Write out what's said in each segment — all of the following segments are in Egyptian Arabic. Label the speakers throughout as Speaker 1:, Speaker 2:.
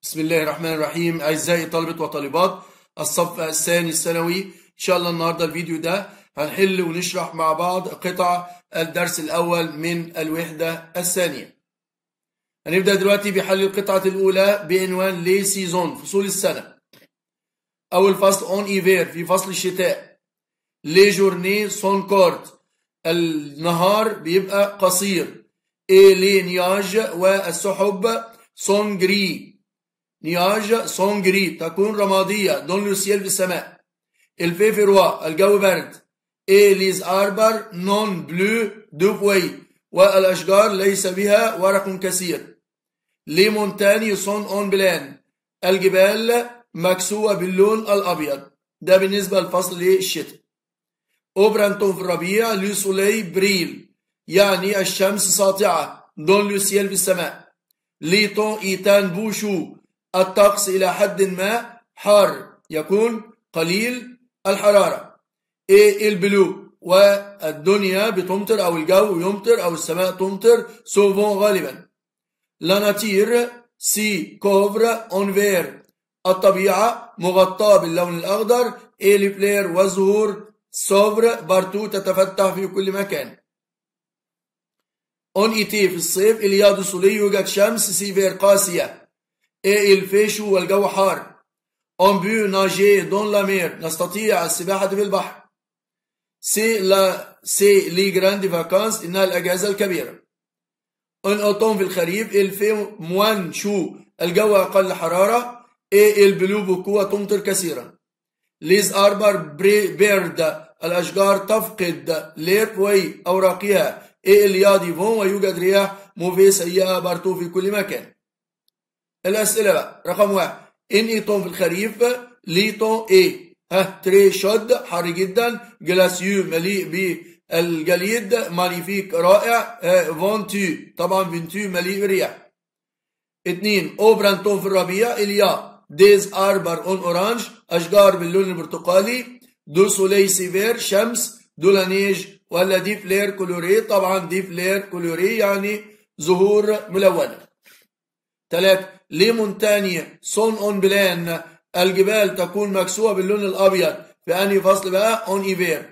Speaker 1: بسم الله الرحمن الرحيم أعزائي طلبة وطالبات الصف الثاني الثانوي إن شاء الله النهاردة الفيديو ده هنحل ونشرح مع بعض قطع الدرس الأول من الوحدة الثانية هنبدأ دلوقتي بحل القطعة الأولى بعنوان لي سيزون فصول السنة أول فصل أون إيفير في فصل الشتاء لي جورني سون كورت النهار بيبقى قصير إيه لي نياج والسحب سون جري نياج سون جري تكون رمادية دون لو سيل في السماء الفي في روا الجو برد إيه ليز أربر نون بلو دو بوي والأشجار ليس بها ورق كثير لي مونتاني سون اون بلان الجبال مكسوة باللون الأبيض ده بالنسبة للفصل للشتاء أوبرانتون في الربيع لو سولي بريل يعني الشمس ساطعة دون لو سيل في السماء ليتون إيتان بوشو الطقس إلى حد ما حار يكون قليل الحرارة إيه البلو والدنيا بتمطر أو الجو يمطر أو السماء تمطر سوفون غالبا لا ناتير سي كوفر اونفير الطبيعة مغطاة باللون الأخضر إيه البلير والزهور سوفر بارتو تتفتح في كل مكان اون ايتي في الصيف الياد سولي يوجد شمس سيفير قاسية ايه الفيشو والجو حار اون بيو ناجي دون لا مير نستطيع السباحة في البحر سي لا سي لي جراندي فاكانس انها الاجازة الكبيرة ان اوتوم في الخريف الفي موان شو الجو اقل حرارة ايه البلو بقوة تمطر كثيرا ليز اربر بيرد الاشجار تفقد ليربوي اوراقها ايه اليادي فون ويوجد رياح موفي سيئة بارتو في كل مكان الأسئلة بقى رقم واحد إن إيتون في الخريف ليتون إيه ها تري شد حر جدا جلاسيو مليء بالجليد مانيفيك رائع فونتو طبعا فينتو مليء بالرياح اتنين أوبرانتون في الربيع إليا ديز أربر أون أورانج أشجار باللون البرتقالي دو سولي سيفير شمس دو لانيج ولا دي فلير كولوري طبعا دي فلير كولوري يعني زهور ملونة ثلاثة لي مونتانيا سون اون بلان الجبال تكون مكسوة باللون الأبيض في أنهي فصل بقى اون ايفير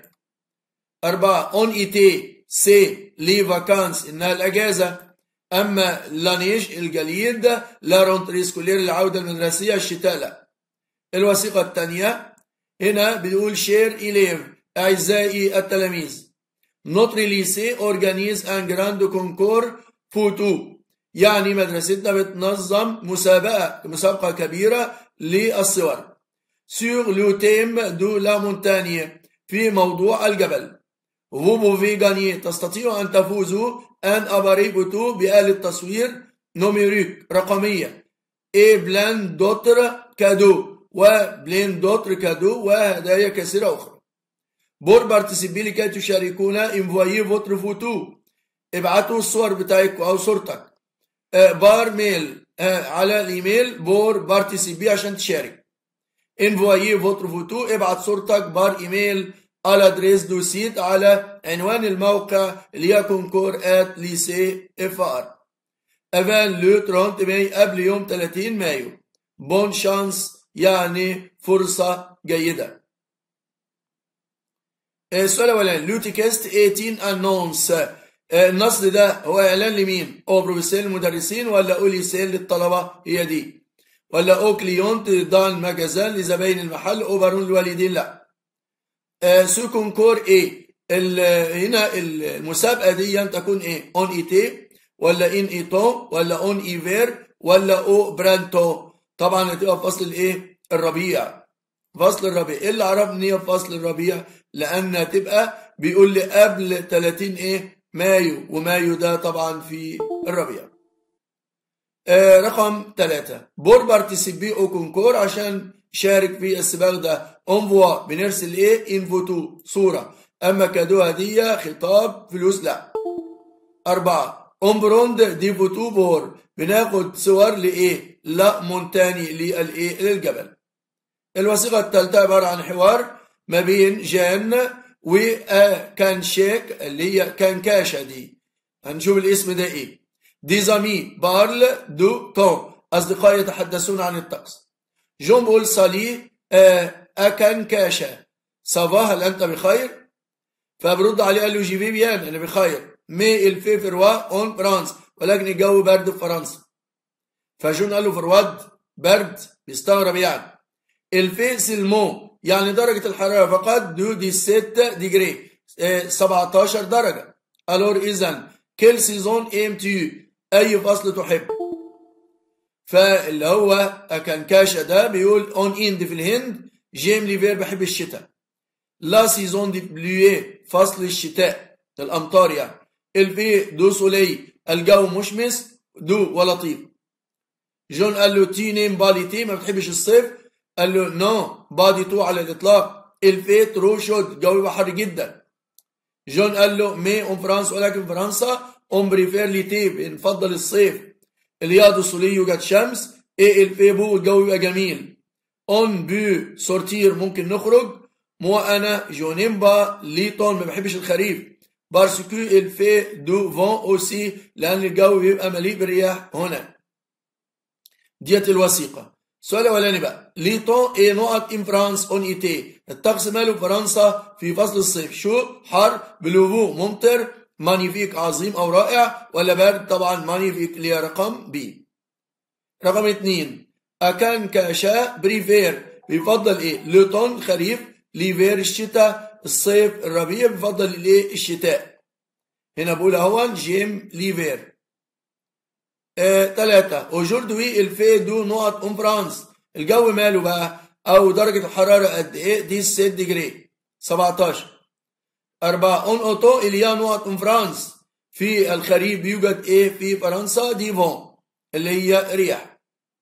Speaker 1: أربعة اون ايتي سي لي فاكانس إنها الأجازة أما لانيج الجليد لا رونتري سكولير العودة المدرسية الشتاء لا الوثيقة الثانية هنا بنقول شير إليف أعزائي التلاميذ نوتري ليسي أورجانيز أن جراند كونكور فوتو يعني مدرستنا بتنظم مسابقة مسابقة كبيرة للصور سيغ لو تيم دو لا مونتانية في موضوع الجبل vous pouvez gagner تستطيعوا أن تفوزوا أن أباريبوتو بآلة تصوير نوميريك رقمية اي بلان دوتر كادو وبلين دوتر كادو وهدايا كثيرة أخرى بور بارتيسيبي لكي تشاركونا انفويي فوتر فوتو ابعتوا الصور بتاعتكم أو صورتك بار ميل على الايميل بور بارتيسيبي عشان تشارك انفويي فوتر فوتو ابعت صورتك بار ايميل على ادريس دو سيت على عنوان الموقع اللي هي كونكور ات ليسي اف ار افان لو 30 ماي قبل يوم 30 مايو بون شانس يعني فرصة جيدة السؤال الأولاني لو تيكست 18 انونس النص ده هو اعلان لمين او بروفيسير المدرسين ولا او ليسيل للطلبه هي دي ولا او كليونت ضع المجازان لزباين المحل او بارون الوالدين لا آه سو كونكور ايه هنا المسابقه دي تكون ايه اون ايتي ولا ان ايتو ولا اون ايفير ولا او برانتو طبعا هتبقى في فصل الايه الربيع فصل الربيع ايه اللي عرفني ان هي في فصل الربيع لان هتبقى بيقول لي قبل 30 ايه مايو ومايو ده طبعا في الربيع آه رقم ثلاثة بور بارتيسيبي او كونكور عشان شارك في السباق ده انفوا بنرسل ايه انفوتو صورة اما كادو هدية خطاب فلوس لا أربعة امبروند دي فوتو بور بناخد صور لايه لا مونتاني للايه للجبل الوثيقة الثالثة عبارة عن حوار ما بين جان وكان شيك اللي هي كانكاشة دي هنشوف الاسم ده ايه ديزامي بارل دو تون أصدقائي يتحدثون عن الطقس جون بيقول صالي أكن كاشا صبا هل أنت بخير فبرد عليه قال له جيبي بيان أنا بخير مي الفي فروا اون فرانس ولكن الجو برد في فرنسا فجون قال له فرواد برد بيستغرب يعني الفي سلمو يعني درجة الحرارة فقط دو دي 6 ديجري 17 درجة الور إذا كل سيزون ام تي أي فصل تحب فاللي هو كان كاشا ده بيقول اون اند في الهند جيم ليفير بحب الشتاء لا سيزون دي بلويه فصل الشتاء الامطار يعني الفي دو سولي الجو مشمس دو ولطيف جون قال له تي نيم بالي تي ما بتحبش الصيف قال له نو بادي تو على الاطلاق الفي ترو شود الجو يبقى حر جدا جون قال له مي اون فرانس ولكن فرنسا اون بريفير لي تي بنفضل الصيف الياض سولي يوجد شمس ايه الفي بو الجو يبقى جميل اون بو سورتير ممكن نخرج مو انا جونيمبا ليتون ما بحبش الخريف بارسكو الفي دو فون اوسي لان الجو بيبقى مليء بالرياح هنا ديت الوثيقه السؤال الاولاني بقى ليتون ايه نقط ان فرانس اون ايتي الطقس ماله في فرنسا في فصل الصيف شو حر بلوفو ممطر مانيفيك عظيم او رائع ولا برد طبعا مانيفيك اللي هي رقم بي رقم اثنين اكان كاشا بريفير بيفضل ايه لوتون خريف ليفير الشتاء الصيف الربيع بيفضل الايه الشتاء هنا بقول اهو جيم ليفير ثلاثة آه اوجوردوي الفي دو نقط اون فرانس الجو ماله بقى او درجة الحرارة قد ايه دي 6 ديجري 17 أربعة اون اوتو اليا نقط اون فرانس في الخريف بيوجد ايه في فرنسا ديفون اللي هي رياح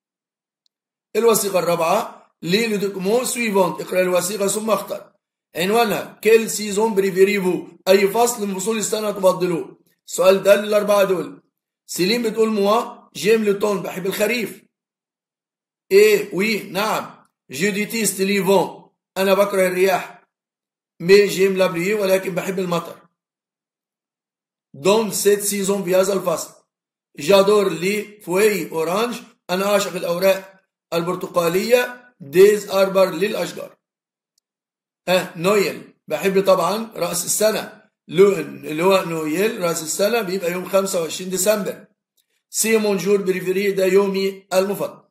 Speaker 1: الوثيقة الرابعة لي لو دوكمون سويفونت اقرا الوثيقة ثم اختر عنوانها كل سيزون بريفيريفو اي فصل من فصول السنة تفضلوه السؤال ده الأربعة دول سيلين بتقول موا جيم لوتون بحب الخريف ايه وي نعم جو ديتيست ليفون انا بكره الرياح مي جيم لابلي ولكن بحب المطر دون سيت سيزون في هذا الفصل جادور لي فوي اورانج انا اعشق الاوراق البرتقاليه ديز اربر للاشجار اه نويل بحب طبعا راس السنه اللي هو نويل راس السنة بيبقى يوم 25 ديسمبر سيمون جور بريفيري ده يومي المفضل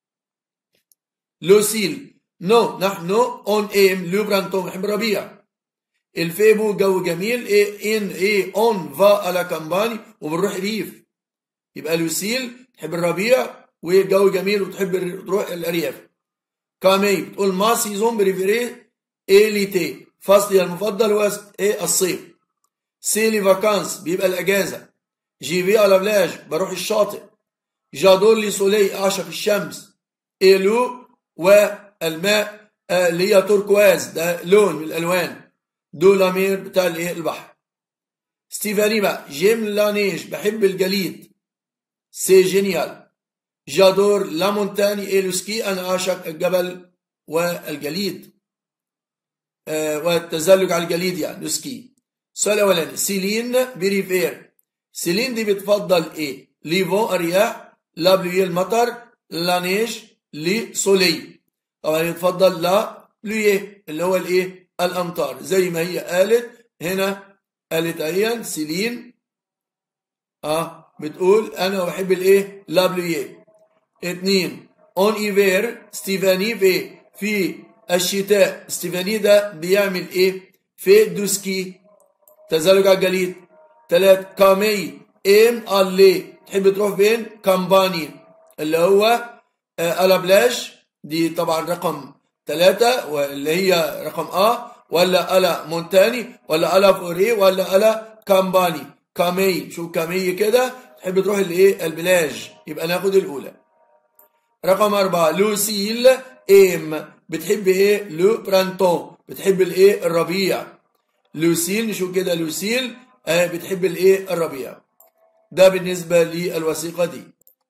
Speaker 1: لوسيل نو نحن اون ايم لو برانتون بحب الربيع الفيبو جو جميل ايه ان ايه اون فا على كامباني وبنروح ريف يبقى لوسيل تحب الربيع والجو جميل وتحب تروح الارياف كامي بتقول ما سيزون بريفيري ايه ليتي فصلي المفضل هو ايه الصيف سيلي فاكانس بيبقى الأجازة جيفي على بلاج بروح الشاطئ جادور لي سولي أعشق الشمس إيلو والماء اللي هي توركواز ده لون من الألوان دولامير بتاع الايه البحر ستيفاني بقى جيم لانيج بحب الجليد سي جينيال جادور لا مونتاني إيلوسكي أنا أعشق الجبل والجليد آه والتزلج على الجليد يعني نسكي السؤال الاولاني سيلين بريفير سيلين دي بتفضل ايه ليفون ارياح لا بلوي المطر لا نيج لي سولي طبعا يتفضل لا بلوي اللي هو الايه الامطار زي ما هي قالت هنا قالت اهي سيلين اه بتقول انا بحب الايه لا بلوي اتنين اون ايفير ستيفاني في في الشتاء ستيفاني ده بيعمل ايه في دوسكي تزلج على الجليد ثلاث كامي ام اللي تحب تروح فين كامباني اللي هو الابلاش دي طبعا رقم ثلاثة واللي هي رقم ا ولا الا مونتاني ولا الا فوري ولا الا كامباني كامي شو كامي كده تحب تروح الايه البلاج يبقى ناخد الاولى رقم أربعة لوسيل ام بتحب ايه لو برانتون بتحب الايه الربيع لوسيل نشوف كده لوسيل آه بتحب الايه الربيع ده بالنسبة للوثيقة دي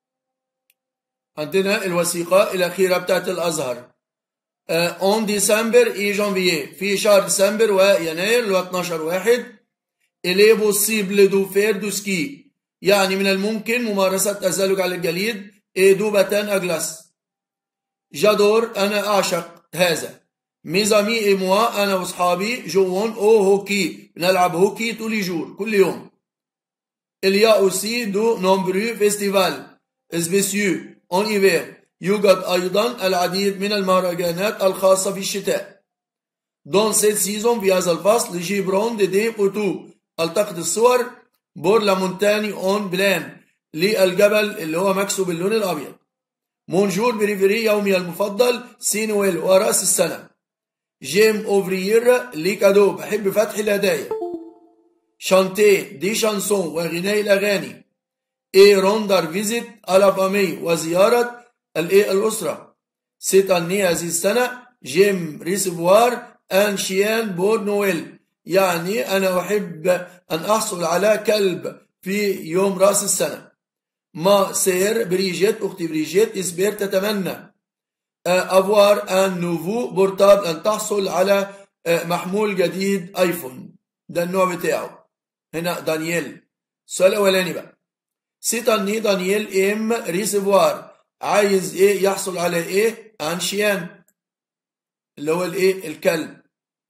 Speaker 1: عندنا الوثيقة الأخيرة بتاعت الأزهر اون ديسمبر اي جانفيي في شهر ديسمبر ويناير اللي هو 12 واحد إليه بوسيبل دو فير دو سكي يعني من الممكن ممارسة التزلج على الجليد اي دوبتان اجلاس جادور انا اعشق هذا ميزامي اي موا انا واصحابي جوون او هوكي نلعب هوكي تولي جور كل يوم Il y a aussi de nombreux festivals spéciaux en hiver يوجد أيضا العديد من المهرجانات الخاصة في الشتاء Dans cette saison في هذا الفصل جيبرون دي دي بوتو التقط الصور بور لا مونتاني اون بلان للجبل اللي هو مكسو باللون الابيض مونجور بريفيري يومي المفضل سينويل وراس السنه جيم اوفرير لي كادو بحب فتح الهدايا شانتي دي شانسون وغناء الاغاني اي روندر فيزيت على فامي وزياره الايه الاسره سيت اني هذه السنه جيم ريسيفوار ان شيان بور نويل يعني أنا أحب أن أحصل على كلب في يوم رأس السنة ما سير بريجيت أختي بريجيت إسبير تتمنى أفوار أن نوفو بورتابل أن تحصل على محمول جديد آيفون ده النوع بتاعه هنا دانييل السؤال الأولاني بقى سيتاني دانييل إم ريسيفوار عايز إيه يحصل على إيه أنشيان اللي هو الإيه الكلب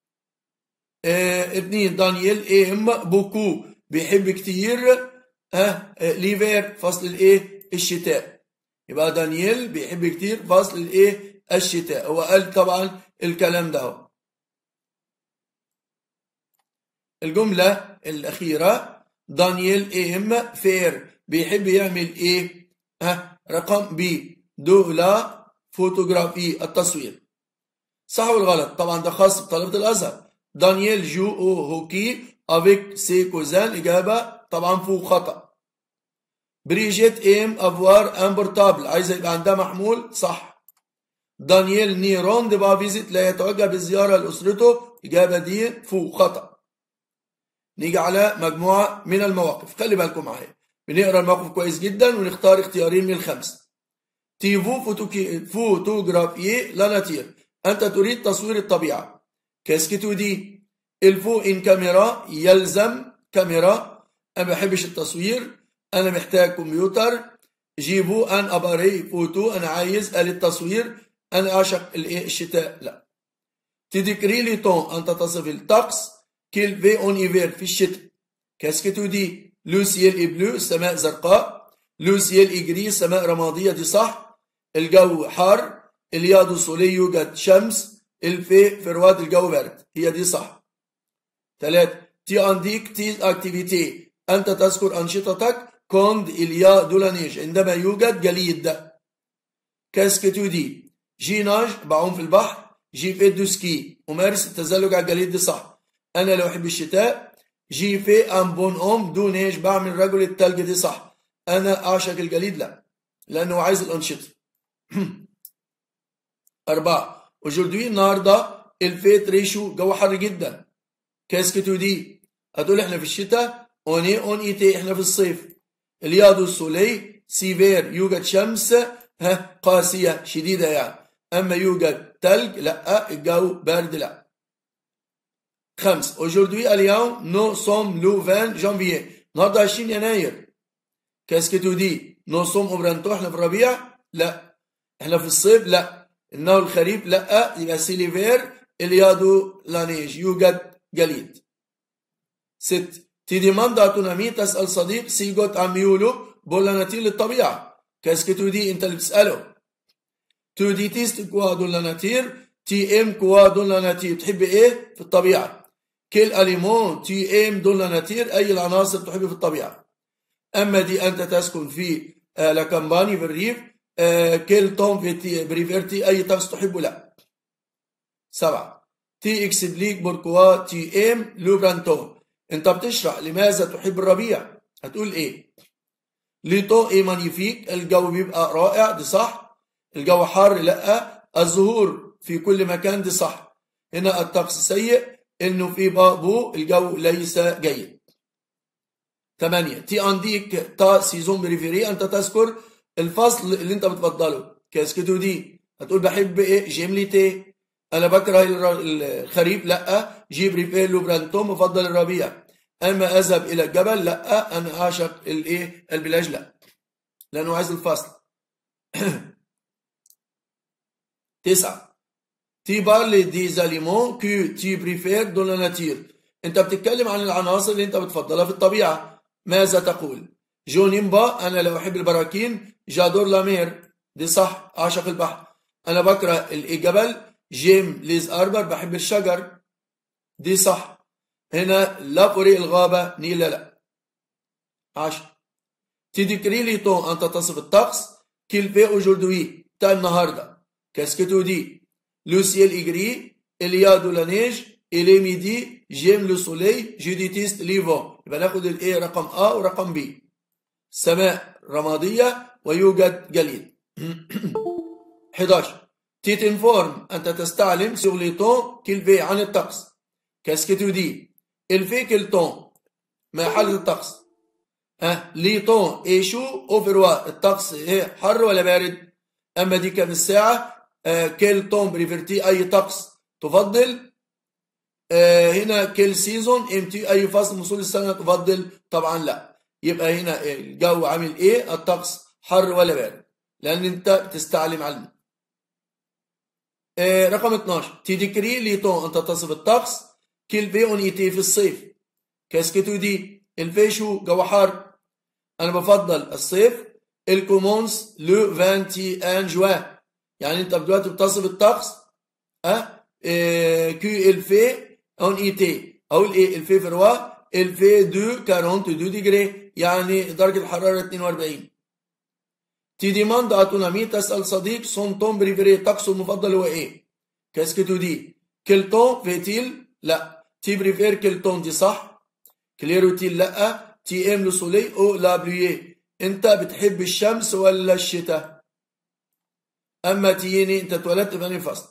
Speaker 1: اه اتنين دانييل ام بوكو بيحب كتير اه ليفير فصل الايه الشتاء يبقى دانييل بيحب كتير فصل الايه الشتاء هو قال طبعا الكلام ده الجملة الأخيرة دانييل ام فير بيحب يعمل ايه ها رقم بي دولا فوتوغرافي التصوير صح والغلط طبعا ده خاص بطلبة الأزهر دانييل جو او هوكي افيك سي كوزان إجابة طبعا فوق خطأ بريجيت ام افوار ان بورتابل عايزة يبقى عندها محمول صح دانييل نيرون دي فيزيت لا يتوجه بالزيارة لأسرته إجابة دي فوق خطأ نيجي على مجموعة من المواقف خلي بالكم معايا بنقرا الموقف كويس جدا ونختار اختيارين من الخمسة تيفو فوتوكي فوتوغرافي لا ناتير أنت تريد تصوير الطبيعة كاسكتو دي الفو إن كاميرا يلزم كاميرا أنا ما بحبش التصوير أنا محتاج كمبيوتر جيبو أن أباري فوتو أنا عايز آلة تصوير أنا أعشق الشتاء لا تدكري لي طون أنت تصف الطقس كيل في أون إيفير في الشتاء كاسكتو دي لو سيل إبلو السماء زرقاء لو سيل إجري سماء رمادية دي صح الجو حار اليادو سولي يوجد شمس الفي فرواد الجو برد هي دي صح ثلاثة تي انديك تي اكتيفيتي انت تذكر انشطتك كوند اليا دولانيش عندما يوجد جليد كاسكتو دي جيناج بعوم في البحر جي في دوسكي أمارس التزلج على الجليد دي صح أنا لو أحب الشتاء جي في أم بون أم دونيش بعمل رجل التلج دي صح أنا أعشق الجليد لا لأنه عايز الأنشطة أربعة وجوردوي النهاردة الفيت ريشو جو حر جدا كاسكتو دي هتقول احنا في الشتاء اوني اون ايتي احنا في الصيف اليادو السولي سيفير يوجد شمس ها قاسية شديدة يعني أما يوجد تلج لا الجو بارد لا خمس aujourd'hui اليوم نو سوم لو 20 جانفيي النهارده 20 يناير كاسكتو دي نو سوم اوبرانتو احنا في الربيع لا احنا في الصيف لا انه الخريف لا يبقى سيليفير اليادو لانيج يوجد جليد ست تي ديماندا تونامي تسأل صديق سيجوت عم يقولوا بولاناتير للطبيعة كاسكتو دي انت اللي بتسأله تو دي تيست كوا دون لاناتير تي ام كوا دون لاناتير تحب ايه في الطبيعة كل اليمون تي ام دون لاناتير اي العناصر تحب في الطبيعة اما دي انت تسكن في آه لاكامباني في الريف آه كل توم في تي بريفيرتي اي طقس تحبه لا سبعة تي اكسبليك بوركوا تي ام لوبرانتو انت بتشرح لماذا تحب الربيع هتقول ايه ليتو ايه مانيفيك الجو بيبقى رائع دي صح الجو حار لا الظهور في كل مكان دي صح هنا الطقس سيء انه في بابو الجو ليس جيد ثمانية تي انديك تا سيزون بريفيري انت تذكر الفصل اللي انت بتفضله كاسكتو دي هتقول بحب ايه جيمليتي انا بكره الخريف لا جيب ريفير لوبرانتو مفضل الربيع اما اذهب الى الجبل لا انا اعشق الايه البلاج لا لانه عايز الفصل تسعة تي بارلي دي زاليمون كو تي بريفير دو لا ناتير انت بتتكلم عن العناصر اللي انت بتفضلها في الطبيعة ماذا تقول جو نيمبا انا لا احب البراكين جادور لامير دي صح اعشق البحر انا بكره الجبل جيم ليز اربر بحب الشجر دي صح هنا لا فريق الغابة نيلا لا عشر تدكري لي طون أنت تصف الطقس كيل في أوجوردوي تاع النهاردة كاسكتو دي لو سيل إجري إليا دو لانيج إلي ميدي جيم لو سولي جي تيست ليفون يبقى ناخد الإيه رقم أ ورقم بي سماء رمادية ويوجد جليد 11 تيتنفورم أنت تستعلم سور لي طون كيل في عن الطقس كاسكتو دي الفي كيل طون ما حالة الطقس ها لي طون ايشو اوفروا الطقس ايه حر ولا بارد اما دي كان الساعه آه كيل طون بريفرتي اي طقس تفضل آه هنا كيل سيزون امتي اي فصل من فصول السنه تفضل طبعا لا يبقى هنا الجو عامل ايه الطقس حر ولا بارد لان انت بتستعلم علم آه رقم 12 تيديكري لي طون انت تصف الطقس كيل في اون ايتي في الصيف كاسكتو دي الفيشو جو حار انا بفضل الصيف الكومونس لو 21 جوان يعني انت دلوقتي بتصف الطقس ها اه كي الفي اون اي تي اقول ايه الفي فروا الفي دو 42 ديجري يعني درجه الحراره 42 تي ديماند اتونامي تسال صديق سون تون بريفيري طقسه المفضل هو ايه كاسكو تو دي كل تون فيتيل لا تي بريفير كل تون دي صح كليروتيل لا تي ام لو سولي او لا بلويه انت بتحب الشمس ولا الشتاء اما تيني انت اتولدت في انهي فصل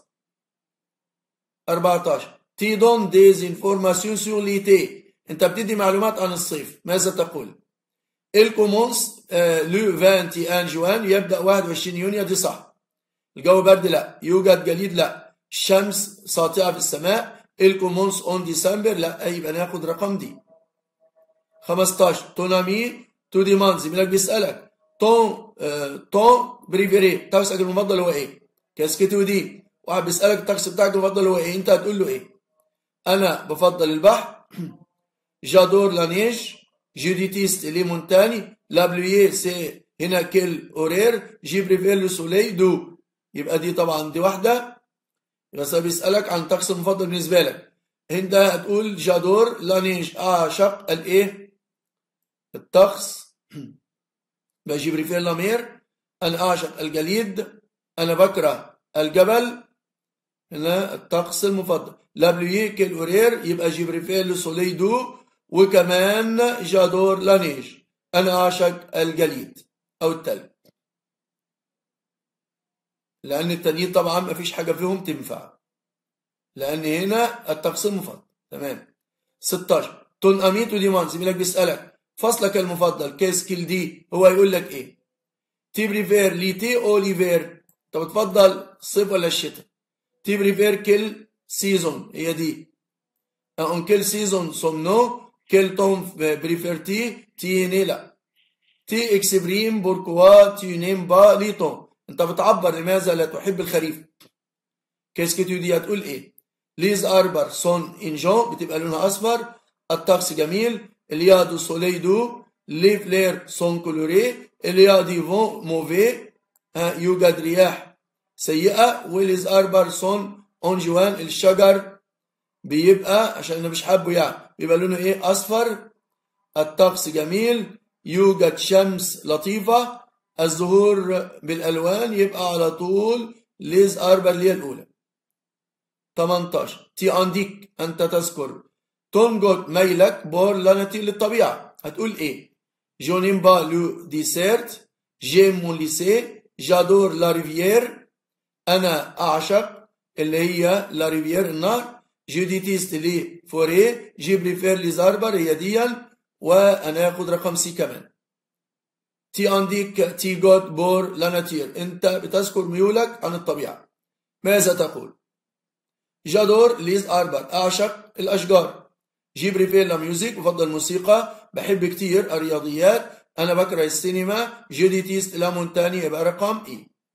Speaker 1: 14 تي دون ديز انفورماسيون سور ليتي انت بتدي معلومات عن الصيف ماذا تقول الكومونس آه لو 21 جوان يبدا 21 يونيو دي صح الجو برد لا يوجد جليد لا الشمس ساطعه في السماء الكومونس اون ديسمبر لا يبقى ناخد رقم دي 15 ton ami تو ديماند زميلك بيسألك ton آه ton بريفيري طقسك المفضل هو ايه كاسكتو دي واحد بيسألك الطقس بتاعك المفضل هو ايه انت هتقول له ايه انا بفضل البحر جادور لانيج جوديتيست لي مونتاني لا بلويه سي هنا كل اورير جي بريفير لو سولي دو يبقى دي طبعا دي واحده بس بيسألك عن الطقس المفضل بالنسبه لك انت هتقول جادور لانيج اعشق الايه الطقس بجيب ريفير لامير أنا أعشق الجليد أنا بكره الجبل هنا الطقس المفضل لابلويه كالأورير يبقى جيب ريفير لسولي دو وكمان جادور لانيج أنا أعشق الجليد أو التلج لأن التانيين طبعا ما فيش حاجة فيهم تنفع لأن هنا الطقس المفضل تمام 16 تون أميتو ديمان زميلك بيسألك فصلك المفضل كيسكيل دي هو يقول لك ايه تي بريفير ليتي او ليفير انت بتفضل الصيف ولا الشتاء تي بريفير كل سيزون هي دي اون كل سيزون سومنو كل توم بريفير تي تي نيلا تي اكسبريم بوركوا تي نيم با ليتون انت بتعبر لماذا لا تحب الخريف كيسكي تو دي هتقول ايه ليز اربر سون انجون بتبقى لونها اصفر الطقس جميل il y a du soleil doux, les fleurs sont colorées, il y a du vent mauvais, يوجد رياح سيئة والإز أربر سون أون جوان الشجر بيبقى عشان أنا مش حابه يعني بيبقى لونه إيه أصفر الطقس جميل يوجد شمس لطيفة الزهور بالألوان يبقى على طول ليز أربر اللي هي الأولى 18 تي أنديك أنت تذكر تنجد ميلك بور لانتي للطبيعة هتقول ايه جونيمبا لو ديسيرت جيم مون ليسي جادور لا ريفيير انا اعشق اللي هي لا ريفيير النهر جوديتيست لي فوري جي بريفير لي زاربر هي ديا وانا اخد رقم سي كمان تي عندك تي جود بور لا ناتير انت بتذكر ميولك عن الطبيعة ماذا تقول جادور ليز اربر اعشق الاشجار جيب ريفير لميوزك بفضل الموسيقى بحب كتير الرياضيات انا بكره السينما جوديتيست لا مونتاني يبقى رقم اي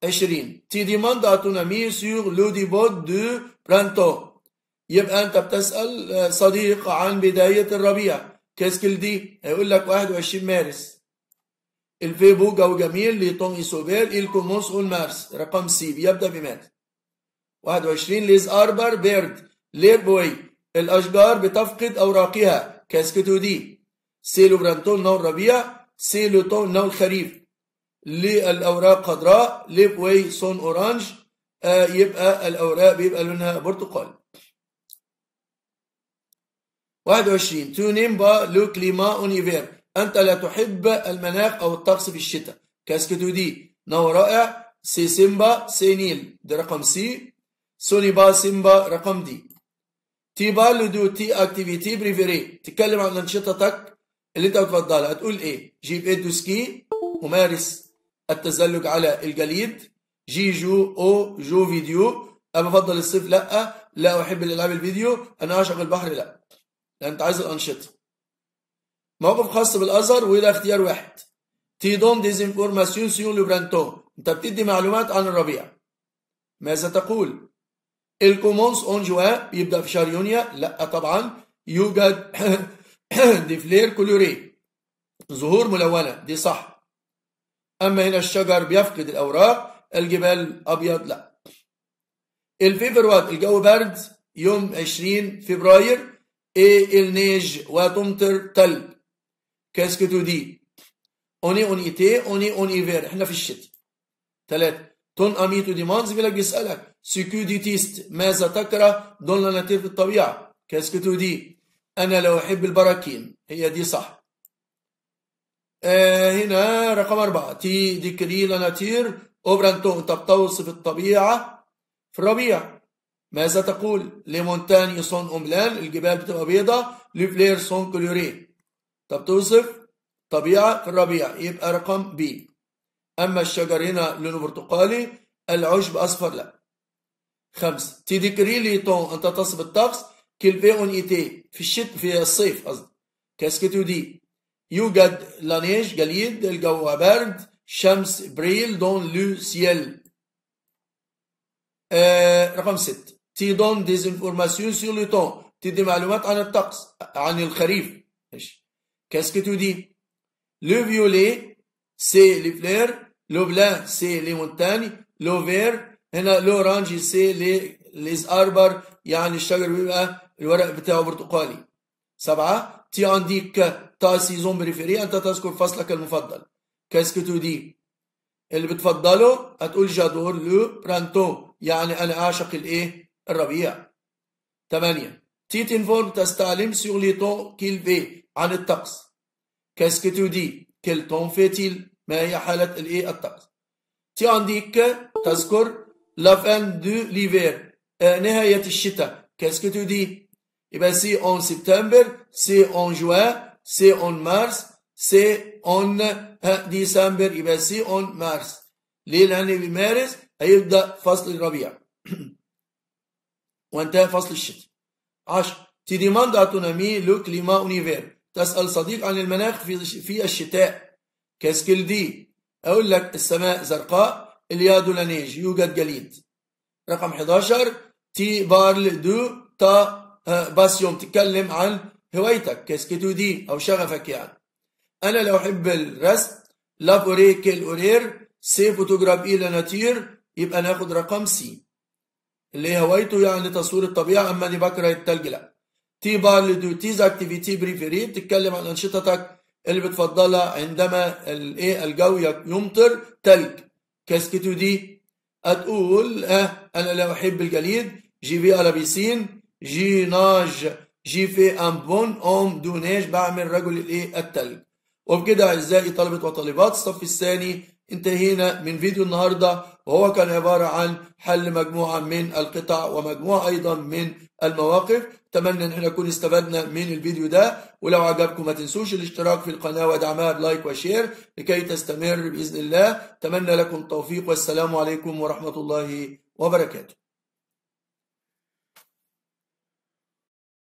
Speaker 1: 20 تي ديماند à ton ami sur le début du printemps يبقى انت بتسأل صديق عن بداية الربيع كاسكل دي هيقول لك 21 مارس الفي بو جو جميل لطون إيسوبير il commence au mars رقم سي بيبدأ بمارس 21 ليز أربر بيرد لير بوي الأشجار بتفقد أوراقها كاسكتو دي سي لو برانتون نو الربيع سي لو طون نو الخريف للأوراق خضراء لي بوي سون أورانج آه يبقى الأوراق بيبقى لونها برتقالي 21 تو نيم با لو كليما اونيفير انت لا تحب المناخ او الطقس في الشتاء كاسكتو دي نو رائع سي سيمبا سي نيل ده رقم سي سوني با سيمبا رقم دي تي با لو دو تي اكتيفيتي بريفيري تتكلم عن انشطتك اللي انت بتفضلها هتقول ايه جيب ايدو سكي ممارس التزلج على الجليد جي جو او جو فيديو انا بفضل الصيف لا لا احب الالعاب الفيديو انا اعشق البحر لا لان انت عايز الانشطه موقف خاص بالازهر وده اختيار واحد تي دون ديزانفورماسيون سيون لو برانتون انت بتدي معلومات عن الربيع ماذا تقول الكومونس اون جوا بيبدا في شهر يونيو لا طبعا يوجد دي فلير كولوري زهور ملونه دي صح اما هنا الشجر بيفقد الاوراق الجبال ابيض لا الفيفروات الجو برد يوم 20 فبراير ايه النيج وتمطر تلج كاسكو تو دي اوني اون ايتي اوني اون ايفير احنا في الشتاء ثلاثة تون اميتو ديمانز بيقول لك بيسألك سكو دي تيست ماذا تكره دون لا ناتير في الطبيعة كاسكو تو دي انا لو احب البراكين هي دي صح آه هنا رقم أربعة تي ديكري لا ناتير اوبرانتو انت بتوصف الطبيعة في الربيع ماذا تقول لي مونتاني سون اوملان الجبال بتبقى بيضة لي فلير سون كولوري طب توصف طبيعة في الربيع يبقى رقم بي أما الشجر هنا لونه برتقالي العشب أصفر لا خمسة تيديكري لي طون أنت تصف الطقس كيلفي اون ايتي في الشت في الصيف قصدي كاسكتو دي يوجد لانيج جليد الجو برد شمس بريل دون لو سيل آه رقم ستة تي دون ديزانفورماسيون سور لو طون تدي معلومات عن الطقس عن الخريف ماشي كاسكتو دي لو فيولي سي لي فلير لو بلان سي لي مونتاني لو فير هنا لو اورانجي سي لي ليز اربر يعني الشجر بيبقى الورق بتاعه برتقالي سبعة تي عندك تا سيزون بريفيري انت تذكر فصلك المفضل كاسكتو دي اللي بتفضله هتقول جادور لو برانتو يعني انا اعشق الايه الربيع ثمانية تي تنفورم تستعلم سيغ لي طون كيل في عن الطقس كاسكتو دي كيل طون فيتيل ما هي حالة الايه الطقس تي عندك تذكر لافان دو ليفير نهاية الشتاء كاسكتو دي يبقى سي اون سبتمبر سي اون جوان سي اون مارس سي اون ديسمبر يبقى سي اون مارس ليه لان بمارس هيبدا فصل الربيع وانتهى فصل الشتاء 10 تي ديماند ا ton ami le climat univers تسأل صديق عن المناخ في في الشتاء كاسكيل دي اقول لك السماء زرقاء الياد لانيج يوجد جليد رقم 11 تي بارل دو تا باسيوم تتكلم عن هوايتك كاسكيتو دي او شغفك يعني انا لو احب الرسم لاف اوريك الاورير سي فوتوغرافي لا ناتير يبقى ناخد رقم سي اللي هوايته يعني تصوير الطبيعه اما اني بكره التلج لا تي بار دو تيز اكتيفيتي بريفيري بتتكلم عن انشطتك اللي بتفضلها عندما الايه الجو يمطر تلج كاسكيتو دي هتقول اه انا لو احب الجليد جي في على بيسين جي ناج جي في ان بون اوم دو نيج بعمل رجل الايه التلج وبكده اعزائي طلبه وطالبات الصف الثاني انتهينا من فيديو النهارده وهو كان عباره عن حل مجموعه من القطع ومجموعه ايضا من المواقف اتمنى ان احنا نكون استفدنا من الفيديو ده ولو عجبكم ما تنسوش الاشتراك في القناه ودعمها بلايك وشير لكي تستمر باذن الله اتمنى لكم التوفيق والسلام عليكم ورحمه الله وبركاته